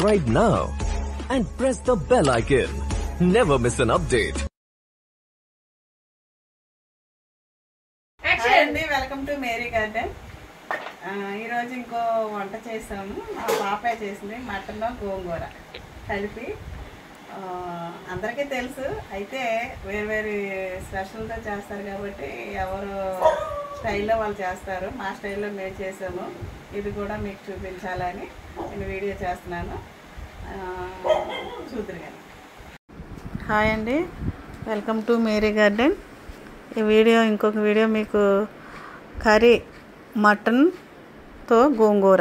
subscribe now and press the bell icon. Never miss an update. Hi అండి welcome to Mary garden ఆ, ఈరోజు ఇంకో వంట చేసాము మా పాపే చేసింది మటన్ గోంగూర కలిపి ఆ, అందరికీ తెలుసు అయితే వేరు వేరు స్పెషల్తో చేస్తారు కాబట్టి ఎవరు స్టైల్లో వాళ్ళు చేస్తారు మా స్టైల్లో మేము చేసాము ఇది కూడా మీకు చూపించాలని నేను వీడియో చేస్తున్నాను చూద్దరు కానీ హాయ్ అండి వెల్కమ్ టు మేరీ గార్డెన్ ఈ వీడియో ఇంకొక వీడియో మీకు కర్రీ మటన్తో గోంగూర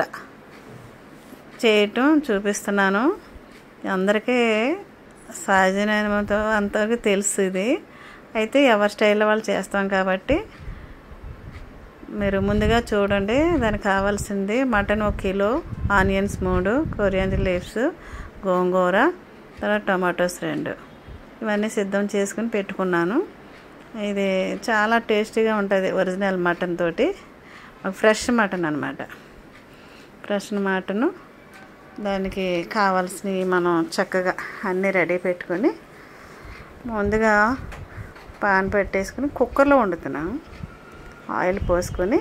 చేయటం చూపిస్తున్నాను అందరికీ సహజమైనతో అంతవరకు తెలుసు ఇది అయితే ఎవరి స్టైల్లో వాళ్ళు చేస్తాం కాబట్టి మీరు ముందుగా చూడండి దానికి కావాల్సింది మటన్ ఒక కిలో ఆనియన్స్ మూడు కొరియాండర్ లీవ్స్ గోంగూర తర్వాత టమాటోస్ రెండు ఇవన్నీ సిద్ధం చేసుకుని పెట్టుకున్నాను ఇది చాలా టేస్టీగా ఉంటుంది ఒరిజినల్ మటన్ తోటి ఫ్రెష్ మటన్ అనమాట ఫ్రెష్ మటను దానికి కావాల్సినవి మనం చక్కగా అన్నీ రెడీ పెట్టుకొని ముందుగా పాన్ పెట్టేసుకుని కుక్కర్లో వండుతున్నాం ఆయిల్ పోసుకొని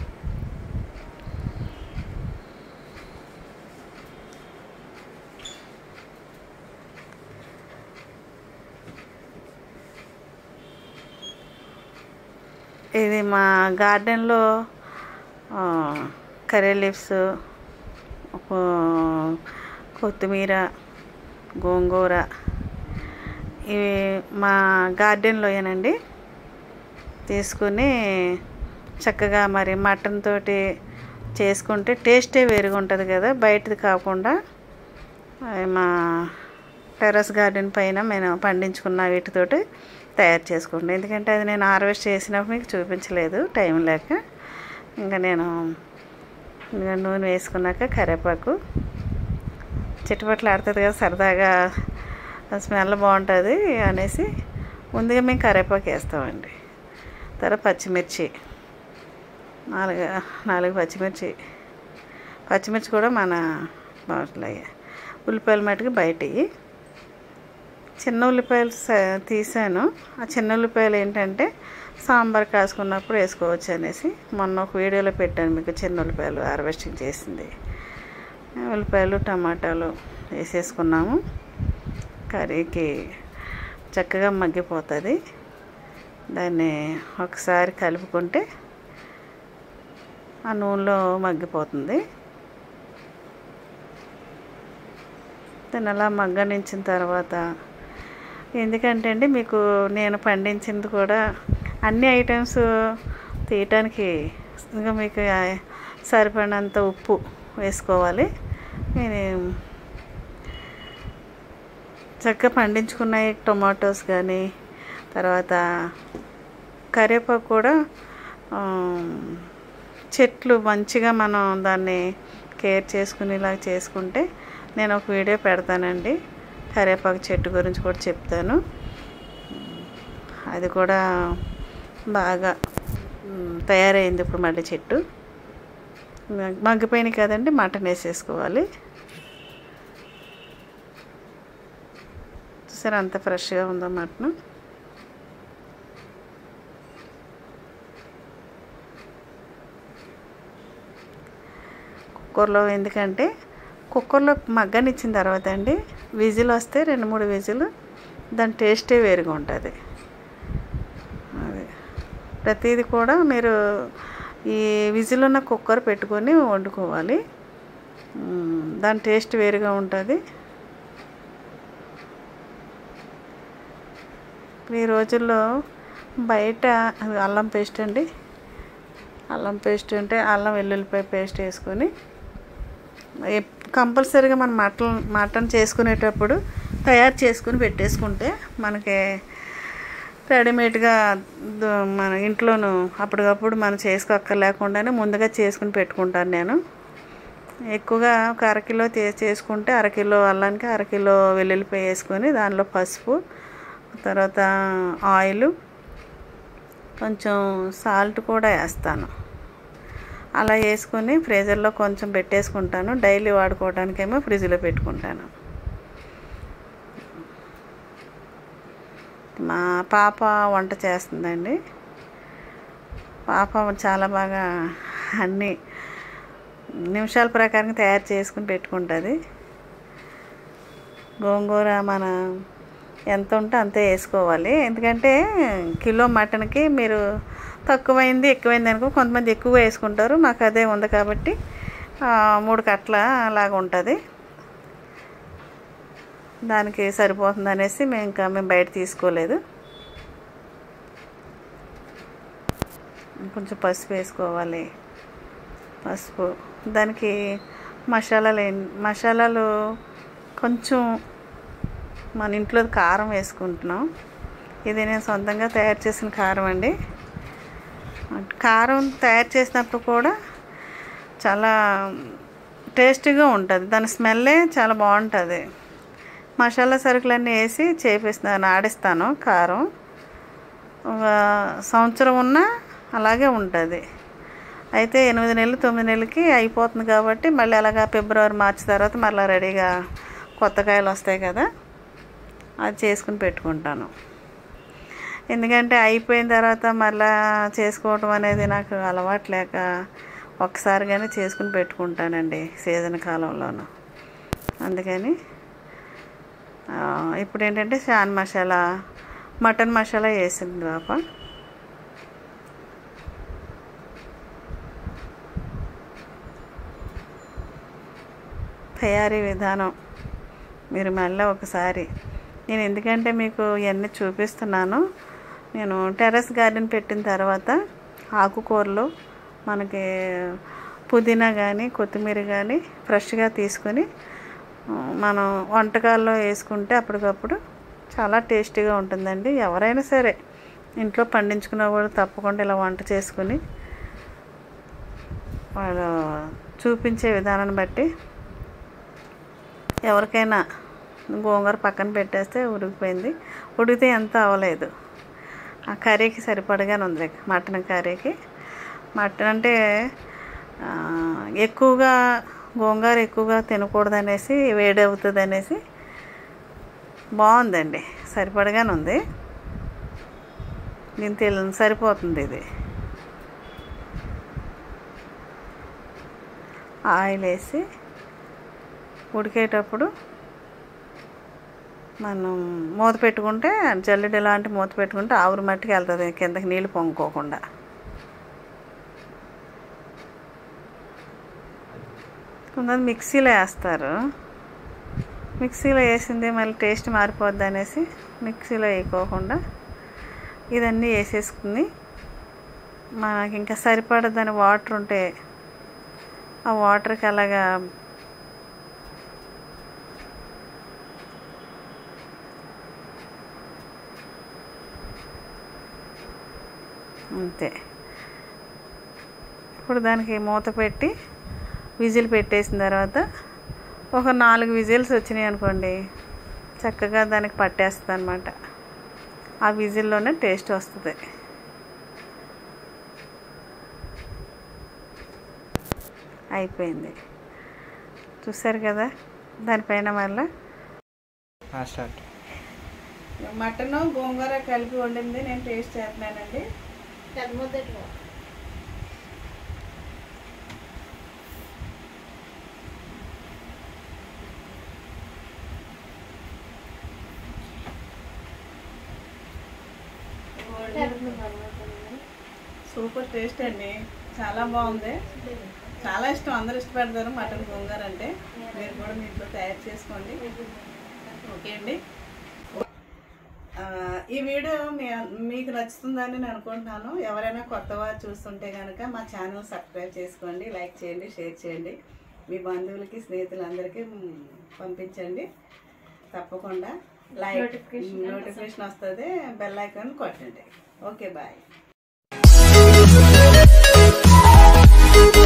ఇది మా గార్డెన్లో ఆ, కర్రీ లీవ్స్ ఒక కొత్తిమీర గోంగూర ఇవి మా గార్డెన్లోయేనండి తీసుకుని చక్కగా మరి మటన్ తోటి చేసుకుంటే టేస్టే వేరుగా ఉంటుంది కదా బయటది కాకుండా అవి మా టెర్రస్ గార్డెన్ పైన నేను పండించుకున్న వీటితోటి తయారు చేసుకుంటాను ఎందుకంటే అది నేను హార్వెస్ట్ చేసినప్పుడు మీకు చూపించలేదు టైం లేక ఇంకా నేను ఇంకా నూనె వేసుకున్నాక కరివేపాకు చిట్టుపట్లు ఆడుతుంది కదా సరదాగా స్మెల్ బాగుంటుంది అనేసి ముందుగా మేము కరివేపాకు వేస్తామండి తర్వాత పచ్చిమిర్చి నాలుగు నాలుగు పచ్చిమిర్చి పచ్చిమిర్చి కూడా మన బాగుంటాయి ఉల్లిపాయలు మటుకు బయటివి చిన్న ఉల్లిపాయలు స- తీసాను ఆ చిన్న ఉల్లిపాయలు ఏంటంటే సాంబార్ కాసుకున్నప్పుడు వేసుకోవచ్చు అనేసి మొన్న ఒక వీడియోలో పెట్టాను మీకు చిన్న ఉల్లిపాయలు హార్వెస్టింగ్ చేసింది ఉల్లిపాయలు టమాటాలు వేసేసుకున్నాము కర్రీకి చక్కగా మగ్గిపోతుంది దాన్ని ఒకసారి కలుపుకుంటే ఆ నూనెలో మగ్గిపోతుంది దాన్ని అలా మగ్గనించిన తర్వాత ఎందుకంటే అండి మీకు నేను పండించింది కూడా అన్ని ఐటమ్స్ తీయటానికి ఇంకా మీకు ఆ- సరిపడినంత ఉప్పు వేసుకోవాలి నేను చక్కగా పండించుకున్న టొమాటోస్ కానీ తర్వాత కరివేపాకు కూడా ఆ, చెట్లు మంచిగా మనం దాన్ని కేర్ చేసుకునేలా చేసుకుంటే నేను ఒక వీడియో పెడతానండి కరివేపాకు చెట్టు గురించి కూడా చెప్తాను అది కూడా బాగా మ్, తయారైంది ఇప్పుడు మళ్ళీ చెట్టు మగ్- మగ్గిపోయినాయి కదండి మటన్ వేసేసుకోవాలి చూసారా అంత ఫ్రెష్గా ఉందో మటన్ కుక్కర్లో ఎందుకంటే కుక్కర్లో మగ్గనిచ్చిన తర్వాత అండి విజిల్ వస్తే రెండు మూడు విజిల్ దాని టేస్టే వేరుగా ఉంటుంది అది ప్రతిదీ కూడా మీరు ఈ విజిల్ ఉన్న కుక్కర్ పెట్టుకొని వండుకోవాలి మ్, దాని టేస్ట్ వేరుగా ఉంటుంది ఈ రోజుల్లో బయట అది అల్లం పేస్ట్ అండి అల్లం పేస్ట్ అంటే అల్లం వెల్లుల్లిపాయ పేస్ట్ వేసుకొని ఎప్- కంపల్సరీగా మనం మటన్ మటన్ చేసుకునేటప్పుడు తయారు చేసుకుని పెట్టేసుకుంటే మనకి రెడీమేడ్గా ద- మన ఇంట్లోనూ అప్పటికప్పుడు మనం చేసుకోక్కర్లేకుండానే ముందుగా చేసుకుని పెట్టుకుంటాను నేను ఎక్కువగా ఒక అరకిలో తే చేసుకుంటే అరకిలో అల్లానికి అరకిలో వెల్లుల్లిపాయ వేసుకొని దానిలో పసుపు తర్వాత ఆయిల్ కొంచెం సాల్ట్ కూడా వేస్తాను అలా వేసుకొని ఫ్రీజర్లో కొంచెం పెట్టేసుకుంటాను డైలీ వాడుకోవడానికేమో ఫ్రిడ్జ్లో పెట్టుకుంటాను మా పాప వంట చేస్తుందండి పాప చాలా బాగా అన్నీ నిమిషాల ప్రకారం తయారు చేసుకుని పెట్టుకుంటుంది గోంగూర మన ఎంత ఉంటే అంతే వేసుకోవాలి ఎందుకంటే కిలో మటన్కి మీరు తక్కువైంది ఎక్కువైంది అనుకో కొంతమంది ఎక్కువ వేసుకుంటారు మాకు అదే ఉంది కాబట్టి ఆ, మూడు కట్ల అలాగ ఉంటుంది దానికి సరిపోతుంది అనేసి మేము ఇంకా మేము బయట తీసుకోలేదు కొంచెం పసుపు వేసుకోవాలి పసుపు దానికి మసాలాలు ఏం- మసాలాలు కొంచెం మన ఇంట్లో కారం వేసుకుంటున్నాం ఇది నేను సొంతంగా తయారు చేసిన కారం అండి కారం తయారు చేసినప్పుడు కూడా చాలా టేస్టీగా ఉంటుంది దాని స్మెల్లే చాలా బాగుంటుంది మసాలా సరుకులన్నీ వేసి చేపిస్తాను ఆడిస్తాను కారం ఒక సంవత్సరం ఉన్నా అలాగే ఉంటుంది అయితే ఎనిమిది నెలలు తొమ్మిది నెలలకి అయిపోతుంది కాబట్టి మళ్ళీ అలాగా ఫిబ్రవరి మార్చి తర్వాత మళ్ళీ రెడీగా కొత్త కాయలు వస్తాయి కదా అది చేసుకుని పెట్టుకుంటాను ఎందుకంటే అయిపోయిన తర్వాత మళ్ళా చేసుకోవటం అనేది నాకు అలవాటు లేక ఒక్కసారిగానే చేసుకుని పెట్టుకుంటానండి సీజన్ కాలంలోనూ అందుకని ఆ, ఇప్పుడు ఏంటంటే షాన్ మసాలా మటన్ మసాలా వేసింది పాప తయారీ విధానం మీరు మళ్ళీ ఒకసారి నేను ఎందుకంటే మీకు ఇవన్నీ చూపిస్తున్నాను నేను టెర్రస్ గార్డెన్ పెట్టిన తర్వాత ఆకుకూరలు మనకి పుదీనా కానీ కొత్తిమీర కానీ ఫ్రెష్గా తీసుకొని ఆ, మనం వంటకాల్లో వేసుకుంటే అప్పటికప్పుడు చాలా టేస్టీగా ఉంటుందండి ఎవరైనా సరే ఇంట్లో పండించుకున్న కూడా తప్పకుండా ఇలా వంట చేసుకుని వాళ్ళు చూపించే విధానాన్ని బట్టి ఎవరికైనా గోంగూర పక్కన పెట్టేస్తే ఉడికిపోయింది ఉడికితే ఎంత అవ్వలేదు ఆ కర్రీకి సరిపడగానే ఉంది మటన్ కర్రీకి మటన్ అంటే ఆ, ఎక్కువగా గోంగూర ఎక్కువగా తినకూడదు అనేసి వేడి అవుతుంది అనేసి బాగుందండి సరిపడగానే ఉంది దీని తెలి సరిపోతుంది ఇది ఆయిల్ వేసి ఉడికేటప్పుడు మనం మూత పెట్టుకుంటే జల్లెడ ఇలాంటి మూత పెట్టుకుంటే ఆవురు మట్టికి వెళ్తుంది కిందకి నీళ్ళు పొంగుకోకుండా కొంతమంది మిక్సీలో వేస్తారు మిక్సీలో వేసింది మళ్ళీ టేస్ట్ మారిపోద్ది అనేసి మిక్సీలో వేయకోకుండా ఇదన్నీ వేసేసుకుని మనకి ఇంకా సరిపడదని వాటర్ ఉంటే ఆ వాటర్కి అలాగా అంతే ఇప్పుడు దానికి మూత పెట్టి విజిల్ పెట్టేసిన తర్వాత ఒక నాలుగు విజిల్స్ వచ్చినాయి అనుకోండి చక్కగా దానికి పట్టేస్తుంది అనమాట ఆ విజిల్లోనే టేస్ట్ వస్తుంది అయిపోయింది చూసారు కదా దానిపైన మళ్ళీ స్టార్ట్ మటన్ గోంగూర కలిపి వండింది నేను టేస్ట్ చేస్తున్నానండి సూపర్ టేస్ట్ అండి చాలా బాగుంది చాలా ఇష్టం అందరూ ఇష్టపడతారు మటన్ గోంగూర అంటే మీరు కూడా మీ ఇంట్లో తయారు చేసుకోండి ఓకే అండి ఆ, ఈ వీడియో మీ మీకు నచ్చుతుందని నేను అనుకుంటున్నాను ఎవరైనా కొత్త వారు చూస్తుంటే కనుక మా ఛానల్ సబ్స్క్రైబ్ చేసుకోండి లైక్ చేయండి షేర్ చేయండి మీ బంధువులకి స్నేహితులందరికీ మ్, పంపించండి తప్పకుండా లైక్ నోటిఫికేషన్ వస్తుంది బెల్ ఐకాన్ కొట్టండి ఓకే బాయ్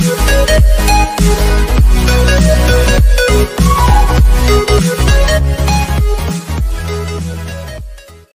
Thank you.